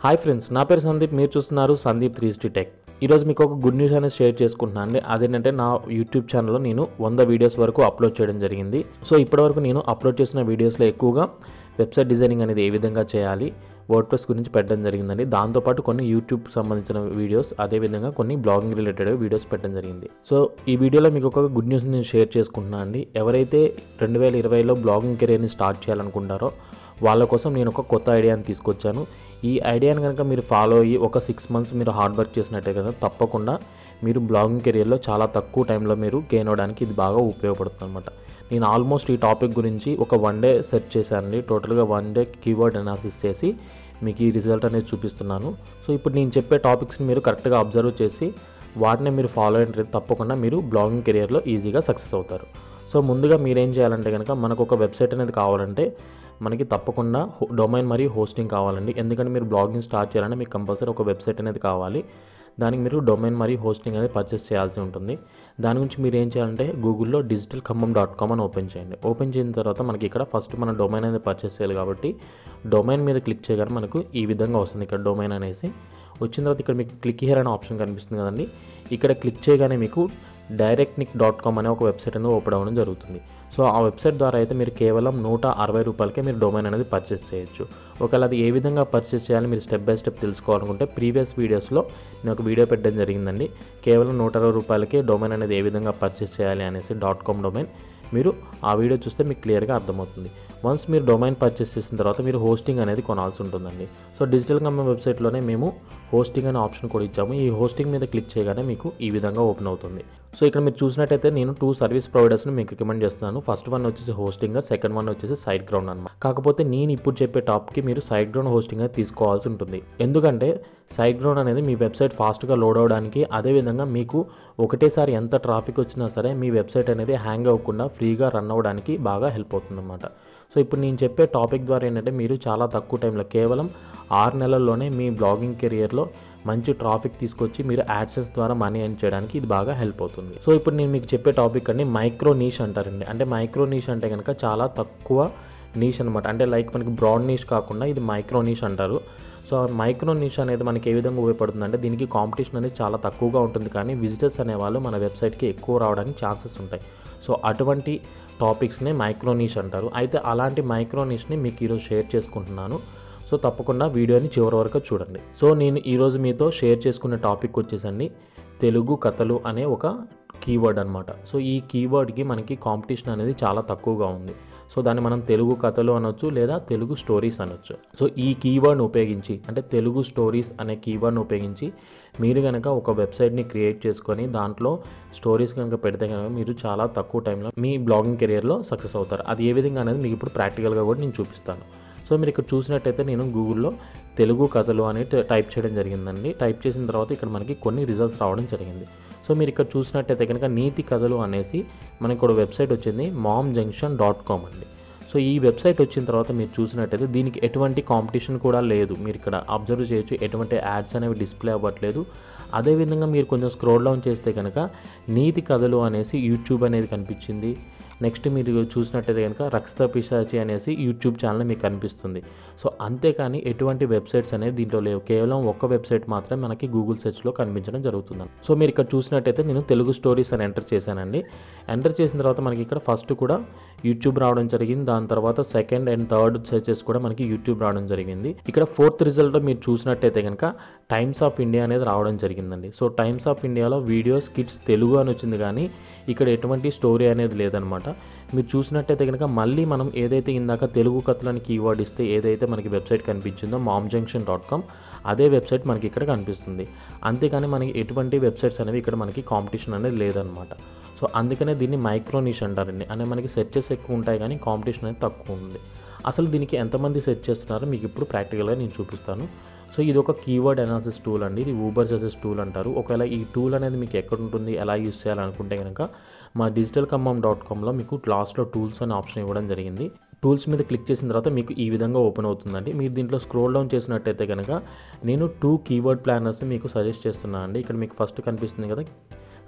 hi friends నా పేరు సందీప్ మీరు చూస్తున్నారు సందీప్ త్రీ సిక్స్టీ టెక్ ఈరోజు మీకు ఒక గుడ్ న్యూస్ అనేది షేర్ చేసుకుంటున్నాను అండి అదేంటంటే నా యూట్యూబ్ ఛానల్లో నేను వంద వీడియోస్ వరకు అప్లోడ్ చేయడం జరిగింది సో ఇప్పటివరకు నేను అప్లోడ్ చేసిన వీడియోస్లో ఎక్కువగా వెబ్సైట్ డిజైనింగ్ అనేది ఏ విధంగా చేయాలి వర్డ్ ప్రెస్ గురించి పెట్టడం జరిగిందండి దాంతోపాటు కొన్ని యూట్యూబ్ సంబంధించిన వీడియోస్ అదేవిధంగా కొన్ని బ్లాగింగ్ రిలేటెడ్ వీడియోస్ పెట్టడం జరిగింది సో ఈ వీడియోలో మీకు ఒక గుడ్ న్యూస్ నేను షేర్ చేసుకుంటున్నాను అండి ఎవరైతే రెండు వేల ఇరవైలో బ్లాగింగ్ కెరీర్ని స్టార్ట్ చేయాలనుకుంటారో వాళ్ళ కోసం నేను ఒక కొత్త ఐడియాని తీసుకొచ్చాను ఈ ఐడియాని కనుక మీరు ఫాలో అయ్యి ఒక సిక్స్ మంత్స్ మీరు హార్డ్ వర్క్ చేసినట్టే కదా తప్పకుండా మీరు బ్లాగింగ్ కెరియర్లో చాలా తక్కువ టైంలో మీరు గెయిన్ అవ్వడానికి ఇది బాగా ఉపయోగపడుతుంది అనమాట నేను ఆల్మోస్ట్ ఈ టాపిక్ గురించి ఒక వన్ డే సెర్చ్ చేశానండి టోటల్గా వన్ డే కీవర్డ్ అనాలిసిస్ చేసి మీకు ఈ రిజల్ట్ అనేది చూపిస్తున్నాను సో ఇప్పుడు నేను చెప్పే టాపిక్స్ని మీరు కరెక్ట్గా అబ్జర్వ్ చేసి వాటిని మీరు ఫాలో అయిన తప్పకుండా మీరు బ్లాగింగ్ కెరియర్లో ఈజీగా సక్సెస్ అవుతారు సో ముందుగా మీరేం చేయాలంటే కనుక మనకు ఒక వెబ్సైట్ అనేది కావాలంటే మనకి తప్పకుండా డొమైన్ మరియు హోస్టింగ్ కావాలండి ఎందుకంటే మీరు బ్లాగింగ్ స్టార్ట్ చేయాలంటే మీకు కంపల్సరీ ఒక వెబ్సైట్ అనేది కావాలి దానికి మీరు డొమైన్ మరియు హోస్టింగ్ అనేది పర్చేస్ చేయాల్సి ఉంటుంది దాని గురించి మీరు ఏం చేయాలంటే గూగుల్లో డిజిటల్ ఖమ్మం డాట్ కామ్ అని ఓపెన్ చేయండి ఓపెన్ చేసిన తర్వాత మనకి ఇక్కడ ఫస్ట్ మన డొమైన్ అనేది పర్చేస్ చేయాలి కాబట్టి డొమైన్ మీద క్లిక్ చేయగానే మనకు ఈ విధంగా వస్తుంది ఇక్కడ డొమైన్ అనేసి వచ్చిన తర్వాత ఇక్కడ మీకు క్లిక్ హియర్ అనే ఆప్షన్ కనిపిస్తుంది కదండి ఇక్కడ క్లిక్ చేయగానే మీకు డైరెక్ట్ నిక్ డాట్ కామ్ అనే ఒక వెబ్సైట్ అనేది ఓపెన్ అవ్వడం జరుగుతుంది సో ఆ వెబ్సైట్ ద్వారా అయితే మీరు కేవలం నూట అరవై రూపాయలకే మీరు డొమైన్ అనేది పర్చేస్ చేయొచ్చు ఒకవేళ అది ఏ విధంగా పర్చేస్ చేయాలి మీరు స్టెప్ బై స్టెప్ తెలుసుకోవాలనుకుంటే ప్రీవియస్ వీడియోస్లో నేను ఒక వీడియో పెట్టడం జరిగిందండి కేవలం నూట అరవై రూపాయలకే డొమైన్ అనేది ఏ విధంగా పర్చేస్ చేయాలి అనేసి డాట్ కామ్ డొమైన్ మీరు ఆ వీడియో చూస్తే మీకు క్లియర్గా అర్థమవుతుంది వన్స్ మీరు డొమైన్ పర్చేస్ చేసిన తర్వాత మీరు హోస్టింగ్ అనేది కొనాల్సి ఉంటుందండి సో డిజిటల్ కంపెనీ వెబ్సైట్లోనే మేము హోస్టింగ్ అనే ఆప్షన్ కూడా ఇచ్చాము ఈ హోస్టింగ్ మీద క్లిక్ చేయగానే మీకు ఈ విధంగా ఓపెన్ అవుతుంది సో ఇక్కడ మీరు చూసినట్టయితే నేను టూ సర్వీస్ ప్రొవైడర్స్ని మీకు రికమెండ్ చేస్తున్నాను ఫస్ట్ వన్ వచ్చేసి హోస్టింగ్ సెకండ్ వన్ వచ్చేసి సైడ్ గ్రౌండ్ అనమాట కాకపోతే నేను ఇప్పుడు చెప్పే టాప్కి మీరు సైడ్ గ్రౌండ్ హోస్టింగ్ అనేది తీసుకోవాల్సి ఉంటుంది ఎందుకంటే సైడ్ గ్రౌండ్ అనేది మీ వెబ్సైట్ ఫాస్ట్గా లోడ్ అవడానికి అదేవిధంగా మీకు ఒకటేసారి ఎంత ట్రాఫిక్ వచ్చినా సరే మీ వెబ్సైట్ అనేది హ్యాంగ్ అవ్వకుండా ఫ్రీగా రన్ అవ్వడానికి బాగా హెల్ప్ అవుతుంది అనమాట సో ఇప్పుడు నేను చెప్పే టాపిక్ ద్వారా ఏంటంటే మీరు చాలా తక్కువ టైంలో కేవలం ఆరు నెలల్లోనే మీ బ్లాగింగ్ కెరియర్లో మంచి ట్రాఫిక్ తీసుకొచ్చి మీరు యాడ్సెన్స్ ద్వారా మనీ ఎర్న్ చేయడానికి ఇది బాగా హెల్ప్ అవుతుంది సో ఇప్పుడు నేను మీకు చెప్పే టాపిక్ అండి మైక్రో నీష్ అంటారండి అంటే మైక్రో నీష్ అంటే కనుక చాలా తక్కువ నీష్ అనమాట అంటే లైక్ మనకి బ్రాడ్ నీష్ కాకుండా ఇది మైక్రో నీష్ అంటారు సో మైక్రో నీష్ అనేది మనకి ఏ విధంగా ఉపయోగపడుతుంది అంటే దీనికి కాంపిటీషన్ అనేది చాలా తక్కువగా ఉంటుంది కానీ విజిటర్స్ అనేవాళ్ళు మన వెబ్సైట్కి ఎక్కువ రావడానికి ఛాన్సెస్ ఉంటాయి సో అటువంటి టాపిక్స్ని మైక్రో నీష్ అంటారు అయితే అలాంటి మైక్రో నీష్ని మీకు ఈరోజు షేర్ చేసుకుంటున్నాను సో తప్పకుండా వీడియోని చివరి వరకు చూడండి సో నేను ఈరోజు మీతో షేర్ చేసుకునే టాపిక్ వచ్చేసండి తెలుగు కథలు అనే ఒక కీవర్డ్ అనమాట సో ఈ కీవర్డ్కి మనకి కాంపిటీషన్ అనేది చాలా తక్కువగా ఉంది సో దాన్ని మనం తెలుగు కథలు అనొచ్చు లేదా తెలుగు స్టోరీస్ అనొచ్చు సో ఈ కీవర్డ్ని ఉపయోగించి అంటే తెలుగు స్టోరీస్ అనే కీవర్డ్ని ఉపయోగించి మీరు కనుక ఒక వెబ్సైట్ని క్రియేట్ చేసుకొని దాంట్లో స్టోరీస్ కనుక పెడితే కనుక మీరు చాలా తక్కువ టైంలో మీ బ్లాగింగ్ కెరియర్లో సక్సెస్ అవుతారు అది ఏ విధంగా అనేది మీకు ఇప్పుడు ప్రాక్టికల్గా కూడా నేను చూపిస్తాను సో మీరు ఇక్కడ చూసినట్టయితే నేను గూగుల్లో తెలుగు కథలు అని టైప్ చేయడం జరిగిందండి టైప్ చేసిన తర్వాత ఇక్కడ మనకి కొన్ని రిజల్ట్స్ రావడం జరిగింది సో మీరు ఇక్కడ చూసినట్టయితే కనుక నీతి కథలు అనేసి మనకి ఇక్కడ వెబ్సైట్ వచ్చింది మామ్ జంక్షన్ డాట్ కామ్ అండి సో ఈ వెబ్సైట్ వచ్చిన తర్వాత మీరు చూసినట్టయితే దీనికి ఎటువంటి కాంపిటీషన్ కూడా లేదు మీరు ఇక్కడ అబ్జర్వ్ చేయొచ్చు ఎటువంటి యాడ్స్ అనేవి డిస్ప్లే అవ్వట్లేదు అదేవిధంగా మీరు కొంచెం స్క్రోల్ డౌన్ చేస్తే కనుక నీతి కథలు అనేసి యూట్యూబ్ అనేది కనిపించింది నెక్స్ట్ మీరు చూసినట్టయితే కనుక రక్త పిశాచి అనేసి యూట్యూబ్ ఛానల్ మీకు కనిపిస్తుంది సో అంతేకాని ఎటువంటి వెబ్సైట్స్ అనేది దీంట్లో లేవు కేవలం ఒక్క వెబ్సైట్ మాత్రమే మనకి గూగుల్ సెర్చ్లో కనిపించడం జరుగుతుంది సో మీరు ఇక్కడ చూసినట్టయితే నేను తెలుగు స్టోరీస్ అని ఎంటర్ చేశానండి ఎంటర్ చేసిన తర్వాత మనకి ఇక్కడ ఫస్ట్ కూడా యూట్యూబ్ రావడం జరిగింది దాని తర్వాత సెకండ్ అండ్ థర్డ్ సెర్చెస్ కూడా మనకి యూట్యూబ్ రావడం జరిగింది ఇక్కడ ఫోర్త్ రిజల్ట్ మీరు చూసినట్టయితే కనుక టైమ్స్ ఆఫ్ ఇండియా అనేది రావడం జరిగిందండి సో టైమ్స్ ఆఫ్ ఇండియాలో వీడియోస్ కిడ్స్ తెలుగు అని వచ్చింది కానీ ఇక్కడ ఎటువంటి స్టోరీ అనేది లేదనమాట మీరు చూసినట్టయితే కనుక మళ్ళీ మనం ఏదైతే ఇందాక తెలుగు కథలని కీవర్డ్ ఇస్తే ఏదైతే మనకి వెబ్సైట్ కనిపించిందో మామ్ జంక్షన్ డాట్ కామ్ అదే వెబ్సైట్ మనకి ఇక్కడ కనిపిస్తుంది అంతేకాని మనకి ఎటువంటి వెబ్సైట్స్ అనేవి ఇక్కడ మనకి కాంపిటీషన్ అనేది లేదనమాట సో అందుకనే దీన్ని మైక్రోనిష్ అంటారండి అంటే మనకి సెర్చెస్ ఎక్కువ ఉంటాయి కానీ కాంపిటీషన్ అనేది తక్కువ ఉంది అసలు దీనికి ఎంతమంది సెర్చ్ చేస్తున్నారో మీకు ఇప్పుడు ప్రాక్టికల్గా నేను చూపిస్తాను సో ఇది ఒక కీవర్డ్ అనాలిసిస్ టూల్ అండి ఇది ఊబర్ జసెస్ టూల్ అంటారు ఒకవేళ ఈ టూల్ అనేది మీకు ఎక్కడ ఉంటుంది ఎలా యూస్ చేయాలనుకుంటే కనుక మా డిజిటల్ కమ్మం డాట్ కామ్లో మీకు లాస్ట్లో టూల్స్ అనే ఆప్షన్ ఇవ్వడం జరిగింది టూల్స్ మీద క్లిక్ చేసిన తర్వాత మీకు ఈ విధంగా ఓపెన్ అవుతుందండి మీరు దీంట్లో స్క్రోల్ డౌన్ చేసినట్టయితే కనుక నేను టూ కీవర్డ్ ప్లానర్స్ మీకు సజెస్ట్ చేస్తున్నాను అండి ఇక్కడ మీకు ఫస్ట్ కనిపిస్తుంది కదా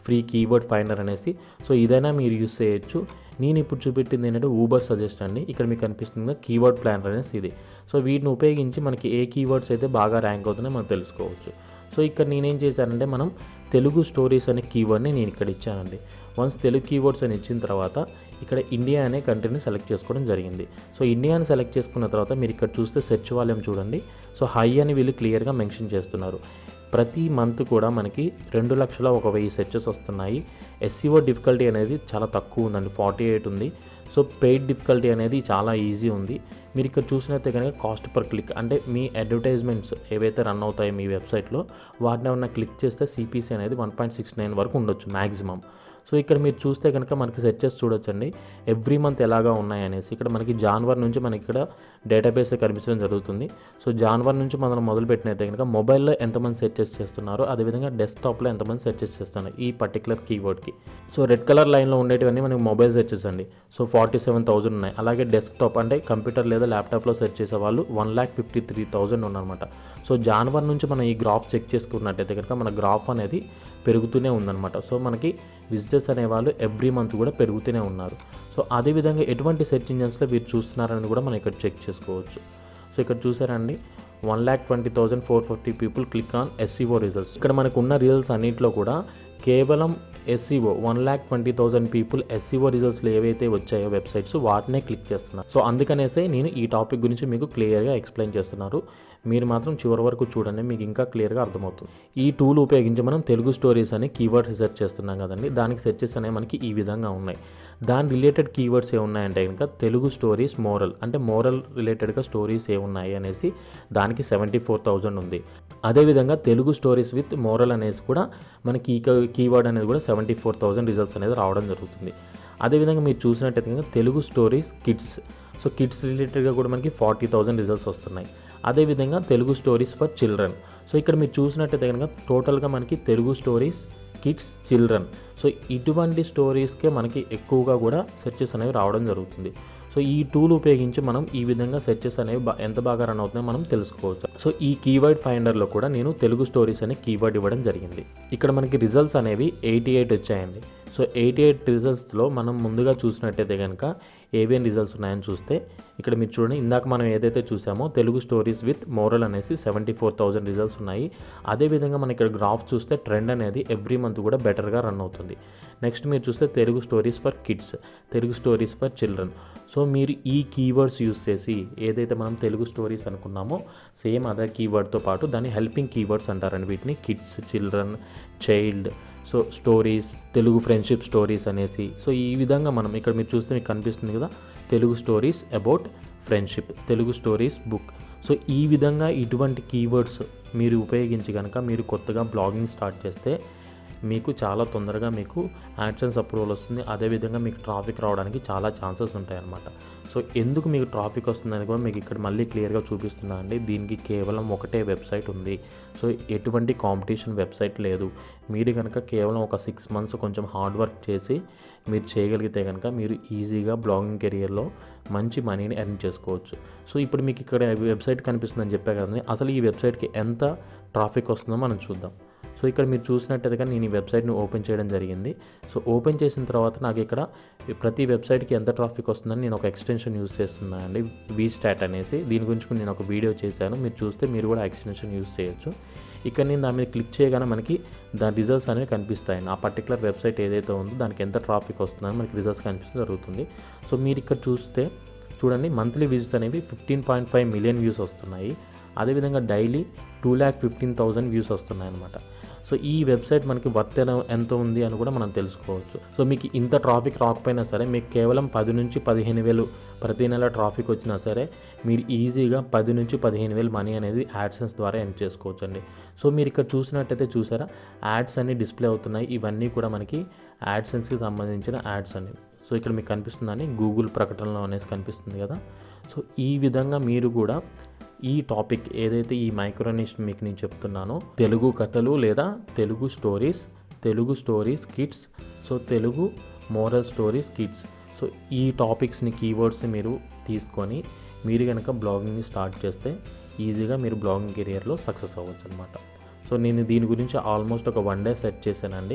ఫ్రీ కీవర్డ్ ఫైండర్ అనేసి సో ఇదైనా మీరు యూస్ చేయొచ్చు నేను ఇప్పుడు చూపెట్టింది ఏంటంటే ఊబర్ సజెస్ట్ అండి ఇక్కడ మీకు కనిపిస్తుంది కీవర్డ్ ప్లానర్ అనేసి ఇది సో వీటిని ఉపయోగించి మనకి ఏ కీవర్డ్స్ అయితే బాగా ర్యాంక్ అవుతున్నాయో మనం తెలుసుకోవచ్చు సో ఇక్కడ నేనేం చేశానంటే మనం తెలుగు స్టోరీస్ అనే కీవర్డ్ని నేను ఇక్కడ ఇచ్చానండి వన్స్ తెలుగు కీవర్డ్స్ అని ఇచ్చిన తర్వాత ఇక్కడ ఇండియా అనే కంట్రీని సెలెక్ట్ చేసుకోవడం జరిగింది సో ఇండియాని సెలెక్ట్ చేసుకున్న తర్వాత మీరు ఇక్కడ చూస్తే సెర్చ్ వాల్యూమ్ చూడండి సో హై అని వీళ్ళు క్లియర్గా మెన్షన్ చేస్తున్నారు ప్రతి మంత్ కూడా మనకి రెండు లక్షల ఒక వెయ్యి సెర్చెస్ వస్తున్నాయి ఎస్సీఓ డిఫికల్టీ అనేది చాలా తక్కువ ఉందండి ఫార్టీ ఎయిట్ ఉంది సో పెయిడ్ డిఫికల్టీ అనేది చాలా ఈజీ ఉంది మీరు ఇక్కడ చూసినట్టే కనుక కాస్ట్ పర్ క్లిక్ అంటే మీ అడ్వర్టైజ్మెంట్స్ ఏవైతే రన్ అవుతాయో మీ వెబ్సైట్లో వాటిని ఏమన్నా క్లిక్ చేస్తే సిపిసి అనేది వన్ పాయింట్ సిక్స్ నైన్ వరకు ఉండొచ్చు మ్యాక్సిమం సో ఇక్కడ మీరు చూస్తే కనుక మనకి సెర్చెస్ చూడొచ్చండి ఎవ్రీ మంత్ ఎలాగా ఉన్నాయనేసి ఇక్కడ మనకి జాన్వర్ నుంచి మనకి ఇక్కడ డేటాబేస్ కనిపించడం జరుగుతుంది సో జాన్వర్ నుంచి మనం మొదలు పెట్టినైతే కనుక మొబైల్లో ఎంతమంది సెర్చెస్ చేస్తున్నారో అదేవిధంగా డెస్క్టాప్లో ఎంతమంది సెర్చెస్ చేస్తున్నారు ఈ పర్టికులర్ కీవర్డ్కి సో రెడ్ కలర్ లైన్లో ఉండేటివన్నీ మనకి మొబైల్ సెర్చెస్ అండి సో ఫార్టీ సెవెన్ థౌసండ్ ఉన్నాయి అలాగే డెస్క్టాప్ అంటే కంప్యూటర్ లేదా ల్యాప్టాప్లో సెర్చ్ చేసే వాళ్ళు one lakh fifty three thousand ఉన్నారన్నమాట సో జాన్వర్ నుంచి మనం ఈ గ్రాఫ్ చెక్ చేసుకున్నట్టయితే కనుక మన గ్రాఫ్ అనేది పెరుగుతూనే ఉందన్నమాట సో మనకి విజిటర్స్ అనేవాళ్ళు ఎవ్రీ మంత్ కూడా పెరుగుతూనే ఉన్నారు సో అదేవిధంగా ఎటువంటి సెర్చ్ ఇంజన్స్లో వీరు చూస్తున్నారని కూడా మనం ఇక్కడ చెక్ చేసుకోవచ్చు సో ఇక్కడ చూసారండి one lakh twenty thousand four fifty people click on SEO results ఇక్కడ మనకు ఉన్న రిజల్ట్స్ అన్నింటిలో కూడా కేవలం SEO one lakh twenty thousand people SEO రిజల్ట్స్లో ఏవైతే వచ్చాయో వెబ్సైట్స్ వాటినే క్లిక్ చేస్తున్నారు సో అందుకనేసే నేను ఈ టాపిక్ గురించి మీకు క్లియర్గా ఎక్స్ప్లెయిన్ చేస్తున్నారు మీరు మాత్రం చివరి వరకు చూడండి మీకు ఇంకా క్లియర్గా అర్థమవుతుంది ఈ టూల్ ఉపయోగించి మనం తెలుగు స్టోరీస్ అని కీవర్డ్ రీసెర్చ్ చేస్తున్నాం కదండి దానికి సెర్చెస్ అనేవి మనకి ఈ విధంగా ఉన్నాయి దాని రిలేటెడ్ కీవర్డ్స్ ఏ ఉన్నాయంటే కనుక తెలుగు స్టోరీస్ మోరల్ అంటే మోరల్ రిలేటెడ్గా స్టోరీస్ ఏ ఉన్నాయి అనేసి దానికి సెవెంటీ ఫోర్ థౌజండ్ ఉంది అదేవిధంగా తెలుగు స్టోరీస్ విత్ మోరల్ అనేసి కూడా మనకి ఈ కీవర్డ్ అనేది కూడా సెవెంటీ ఫోర్ థౌజండ్ రిజల్ట్స్ అనేది రావడం జరుగుతుంది అదేవిధంగా మీరు చూసినట్టయితే కనుక Telugu stories kids so kids రిలేటెడ్గా కూడా మనకి ఫార్టీ థౌజండ్ రిజల్ట్స్ వస్తున్నాయి అదేవిధంగా Telugu stories for children so ఇక్కడ మీరు చూసినట్టయితే కనుక టోటల్గా మనకి Telugu stories kids children so ఇటువంటి స్టోరీస్కే మనకి ఎక్కువగా కూడా సెర్చెస్ అనేవి రావడం జరుగుతుంది సో ఈ టూల్ ఉపయోగించి మనం ఈ విధంగా సెర్చెస్ అనేవి బా- ఎంత బాగా రన్ అవుతున్నాయో మనం తెలుసుకోవచ్చు సో ఈ కీవర్డ్ ఫైండర్లో కూడా నేను తెలుగు స్టోరీస్ అనే కీవర్డ్ ఇవ్వడం జరిగింది ఇక్కడ మనకి రిజల్ట్స్ అనేవి ఎయిటీ ఎయిట్ వచ్చాయండి సో ఎయిటీ ఎయిట్ రిజల్ట్స్లో మనం ముందుగా చూసినట్టయితే కనుక ఏవేం రిజల్ట్స్ ఉన్నాయని చూస్తే ఇక్కడ మీరు చూడండి ఇందాక మనం ఏదైతే చూసామో తెలుగు స్టోరీస్ విత్ మోరల్ అనేసి సెవెంటీ ఫోర్ థౌజండ్ రిజల్ట్స్ ఉన్నాయి అదేవిధంగా మనం ఇక్కడ గ్రాఫ్ చూస్తే ట్రెండ్ అనేది ఎవ్రీ మంత్ కూడా బెటర్గా రన్ అవుతుంది నెక్స్ట్ మీరు చూస్తే Telugu stories for kids Telugu stories for children so మీరు ఈ కీవర్డ్స్ యూస్ చేసి ఏదైతే మనం తెలుగు స్టోరీస్ అనుకున్నామో సేమ్ అదే కీవర్డ్తో పాటు దాన్ని హెల్పింగ్ కీవర్డ్స్ అంటారండి వీటిని kids children child so stories Telugu friendship stories అనేసి సో ఈ విధంగా మనం ఇక్కడ మీరు చూస్తే మీకు కనిపిస్తుంది కదా Telugu stories about friendship Telugu stories book so ఈ విధంగా ఇటువంటి కీవర్డ్స్ మీరు ఉపయోగించి కనుక మీరు కొత్తగా బ్లాగింగ్ స్టార్ట్ చేస్తే మీకు చాలా తొందరగా మీకు యాడ్సెన్స్ అప్రూవల్ వస్తుంది అదేవిధంగా మీకు ట్రాఫిక్ రావడానికి చాలా ఛాన్సెస్ ఉంటాయి అన్నమాట సో ఎందుకు మీకు ట్రాఫిక్ వస్తుందని కూడా మీకు ఇక్కడ మళ్ళీ క్లియర్గా చూపిస్తున్నా అండి దీనికి కేవలం ఒకటే వెబ్సైట్ ఉంది సో ఎటువంటి కాంపిటీషన్ వెబ్సైట్ లేదు మీరు కనుక కేవలం ఒక సిక్స్ మంత్స్ కొంచెం హార్డ్ వర్క్ చేసి మీరు చేయగలిగితే కనుక మీరు ఈజీగా బ్లాగింగ్ కెరియర్లో మంచి మనీని ఎర్న్ చేసుకోవచ్చు సో ఇప్పుడు మీకు ఇక్కడ వెబ్సైట్ కనిపిస్తుందని చెప్పా కదండి అసలు ఈ వెబ్సైట్కి ఎంత ట్రాఫిక్ వస్తుందో మనం చూద్దాం సో ఇక్కడ మీరు చూసినట్టయితే కానీ నేను ఈ వెబ్సైట్ని ఓపెన్ చేయడం జరిగింది సో ఓపెన్ చేసిన తర్వాత నాకు ఇక్కడ ప్రతి వెబ్సైట్కి ఎంత ట్రాఫిక్ వస్తుందని నేను ఒక ఎక్స్టెన్షన్ యూస్ చేస్తున్నాను అండి వీ స్టాట్ అనేసి దీని గురించి కూడా నేను ఒక వీడియో చేశాను మీరు చూస్తే మీరు కూడా ఎక్స్టెన్షన్ యూస్ చేయొచ్చు ఇక్కడ నేను దాని మీద క్లిక్ చేయగానే మనకి దాని రిజల్ట్స్ అనేవి కనిపిస్తాయండి ఆ పర్టికులర్ వెబ్సైట్ ఏదైతే ఉందో దానికి ఎంత ట్రాఫిక్ వస్తుందని మనకి రిజల్ట్స్ కనిపిస్తుంది జరుగుతుంది సో మీరు ఇక్కడ చూస్తే చూడండి మంత్లీ వ్యూస్ అనేవి fifteen point five million views వస్తున్నాయి అదేవిధంగా daily two lakh fifteen thousand views వస్తున్నాయి అనమాట సో ఈ వెబ్సైట్ మనకి వర్త్ ఎలా- ఎంత ఉంది అని కూడా మనం తెలుసుకోవచ్చు సో మీకు ఇంత ట్రాఫిక్ రాకపోయినా సరే మీకు కేవలం పది నుంచి పదిహేను వేలు ప్రతి నెల ట్రాఫిక్ వచ్చినా సరే మీరు ఈజీగా పది నుంచి పదిహేను వేలు మనీ అనేది యాడ్సెన్స్ ద్వారా ఎండ్ చేసుకోవచ్చు అండి సో మీరు ఇక్కడ చూసినట్టయితే చూసారా యాడ్స్ అన్ని డిస్ప్లే అవుతున్నాయి ఇవన్నీ కూడా మనకి యాడ్సెన్స్కి సంబంధించిన యాడ్స్ అండి సో ఇక్కడ మీకు కనిపిస్తుందని గూగుల్ ప్రకటనలో అనేసి కనిపిస్తుంది కదా సో ఈ విధంగా మీరు కూడా ఈ టాపిక్ ఏదైతే ఈ మైక్రోనిస్ట్ మీకు నేను చెప్తున్నానో తెలుగు కథలు లేదా Telugu stories Telugu stories kids so Telugu moral stories kids so ఈ టాపిక్స్ని కీవర్డ్స్ని మీరు తీసుకొని మీరు కనుక బ్లాగింగ్ని స్టార్ట్ చేస్తే ఈజీగా మీరు బ్లాగింగ్ కెరియర్లో సక్సెస్ అవ్వచ్చు అనమాట సో నేను దీని గురించి ఆల్మోస్ట్ ఒక వన్ డే సెట్ చేశానండి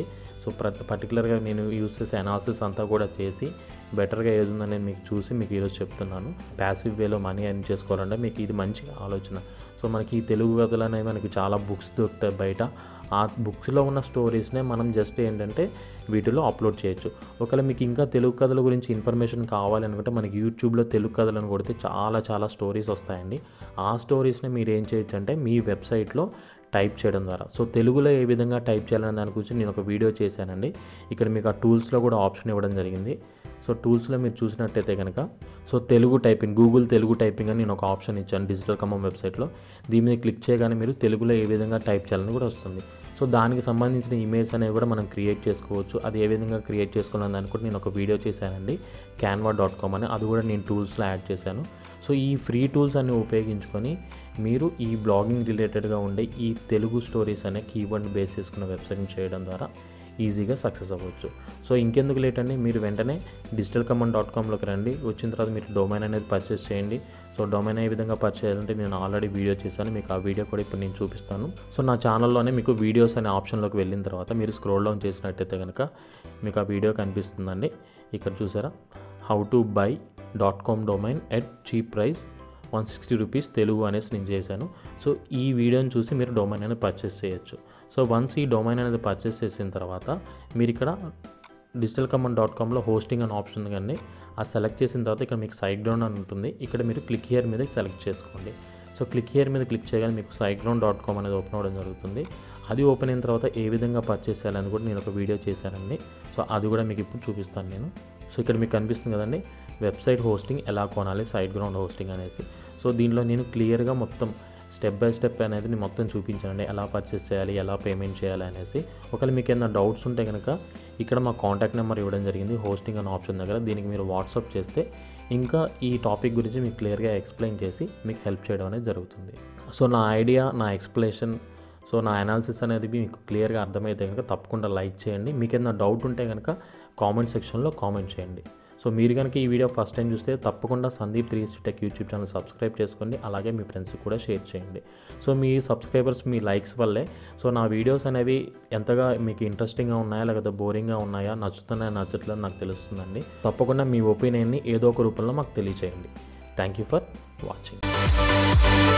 సో ప్రతి పర్టికులర్గా నేను యూస్ చేసే అనాలిసిస్ అంతా కూడా చేసి బెటర్గా ఏది ఉందని మీకు చూసి మీకు ఈరోజు చెప్తున్నాను ప్యాసివ్ వేలో మనీ ఎర్న్ చేసుకోవాలంటే మీకు ఇది మంచి ఆలోచన సో మనకి ఈ తెలుగు కథలు అనేవి మనకి చాలా బుక్స్ దొరుకుతాయి బయట ఆ బుక్స్లో ఉన్న స్టోరీస్నే మనం జస్ట్ ఏంటంటే వీటిలో అప్లోడ్ చేయొచ్చు ఒకవేళ మీకు ఇంకా తెలుగు కథల గురించి ఇన్ఫర్మేషన్ కావాలనుకుంటే మనకి యూట్యూబ్లో తెలుగు కథలను కొడితే చాలా చాలా స్టోరీస్ వస్తాయండి ఆ స్టోరీస్ని మీరు ఏం చేయొచ్చు అంటే మీ వెబ్సైట్లో టైప్ చేయడం ద్వారా సో తెలుగులో ఏ విధంగా టైప్ చేయాలనే దాని గురించి నేను ఒక వీడియో చేశానండి ఇక్కడ మీకు ఆ టూల్స్లో కూడా ఆప్షన్ ఇవ్వడం జరిగింది సో టూల్స్లో మీరు చూసినట్టయితే కనుక so Telugu typing Google Telugu typing అని నేను ఒక ఆప్షన్ ఇచ్చాను డిజిటల్ ఖమ్మం వెబ్సైట్లో దీని మీద క్లిక్ చేయగానే మీరు తెలుగులో ఏ విధంగా టైప్ చేయాలని కూడా వస్తుంది సో దానికి సంబంధించిన ఇమేజ్ అనేవి కూడా మనం క్రియేట్ చేసుకోవచ్చు అది ఏ విధంగా క్రియేట్ చేసుకోవాలని దానికి కూడా నేను ఒక వీడియో చేశానండి క్యాన్వా డాట్ కామ్ అని అది కూడా నేను టూల్స్లో యాడ్ చేశాను సో ఈ ఫ్రీ టూల్స్ అన్ని ఉపయోగించుకొని మీరు ఈ బ్లాగింగ్ రిలేటెడ్గా ఉండే ఈ తెలుగు స్టోరీస్ అనే కీవర్డ్ బేస్ చేసుకున్న వెబ్సైట్ని చేయడం ద్వారా ఈజీగా సక్సెస్ అవ్వచ్చు సో ఇంకెందుకు లేట్ అండి మీరు వెంటనే డిజిటల్ కమన్ డాట్ కామ్లోకి రండి వచ్చిన తర్వాత మీరు డొమైన్ అనేది పర్చేస్ చేయండి సో డొమైన్ ఏ విధంగా పర్చేస్ చేయాలంటే నేను ఆల్రెడీ వీడియో చేశాను మీకు ఆ వీడియో కూడా ఇప్పుడు నేను చూపిస్తాను సో నా ఛానల్లోనే మీకు వీడియోస్ అనే ఆప్షన్లోకి వెళ్ళిన తర్వాత మీరు స్క్రోల్ డౌన్ చేసినట్టయితే కనుక మీకు ఆ వీడియో కనిపిస్తుందండి ఇక్కడ చూసారా how to buy dot com domain at cheap price one sixty rupees Telugu అనేసి నేను చేశాను సో ఈ వీడియోని చూసి మీరు డొమైన్ అనేది పర్చేస్ చేయొచ్చు సో వన్స్ ఈ డొమైన్ అనేది పర్చేస్ చేసిన తర్వాత మీరు ఇక్కడ డిజిటల్ కమన్ డాట్ కామ్లో హోస్టింగ్ అనే ఆప్షన్ ఉంది కానీ ఆ సెలెక్ట్ చేసిన తర్వాత ఇక్కడ మీకు సైట్ గ్రౌండ్ అని ఉంటుంది ఇక్కడ మీరు క్లిక్ హియర్ మీద సెలెక్ట్ చేసుకోండి సో క్లిక్ హియర్ మీద క్లిక్ చేయగానే మీకు సైట్ గ్రౌండ్ డాట్ కామ్ అనేది ఓపెన్ అవ్వడం జరుగుతుంది అది ఓపెన్ అయిన తర్వాత ఏ విధంగా పర్చేస్ చేయాలని కూడా నేను ఒక వీడియో చేశానండి సో అది కూడా మీకు ఇప్పుడు చూపిస్తాను నేను సో ఇక్కడ మీకు కనిపిస్తుంది కదండి వెబ్సైట్ హోస్టింగ్ ఎలా కొనాలి సైట్ గ్రౌండ్ హోస్టింగ్ అనేసి సో దీనిలో నేను క్లియర్గా మొత్తం స్టెప్ బై స్టెప్ అనేది నేను మొత్తం చూపించానండి ఎలా పర్చేస్ చేయాలి ఎలా పేమెంట్ చేయాలి అనేసి ఒకవేళ మీకు ఏమైనా డౌట్స్ ఉంటే కనుక ఇక్కడ మా కాంటాక్ట్ నెంబర్ ఇవ్వడం జరిగింది హోస్టింగ్ అనే ఆప్షన్ దగ్గర దీనికి మీరు వాట్సాప్ చేస్తే ఇంకా ఈ టాపిక్ గురించి మీకు క్లియర్గా ఎక్స్ప్లెయిన్ చేసి మీకు హెల్ప్ చేయడం అనేది జరుగుతుంది సో నా ఐడియా నా ఎక్స్ప్లెనేషన్ సో నా అనాలిసిస్ అనేది మీకు క్లియర్గా అర్థమైతే కనుక తప్పకుండా లైక్ చేయండి మీకు ఏదైనా డౌట్ ఉంటే కనుక కామెంట్ సెక్షన్లో కామెంట్ చేయండి సో మీరు కనుక ఈ వీడియో ఫస్ట్ టైం చూస్తే తప్పకుండా Sandeep three tech YouTube channel subscribe చేసుకోండి అలాగే మీ ఫ్రెండ్స్కి కూడా షేర్ చేయండి సో మీ సబ్స్క్రైబర్స్ మీ లైక్స్ వల్లే సో నా వీడియోస్ అనేవి ఎంతగా మీకు ఇంట్రెస్టింగ్గా ఉన్నాయా లేకపోతే బోరింగ్గా ఉన్నాయా నచ్చుతున్నాయా నచ్చట్లేదు నాకు తెలుస్తుందండి తప్పకుండా మీ ఒపీనియన్ని ఏదో ఒక రూపంలో మాకు తెలియచేయండి థ్యాంక్ యూ ఫర్ వాచింగ్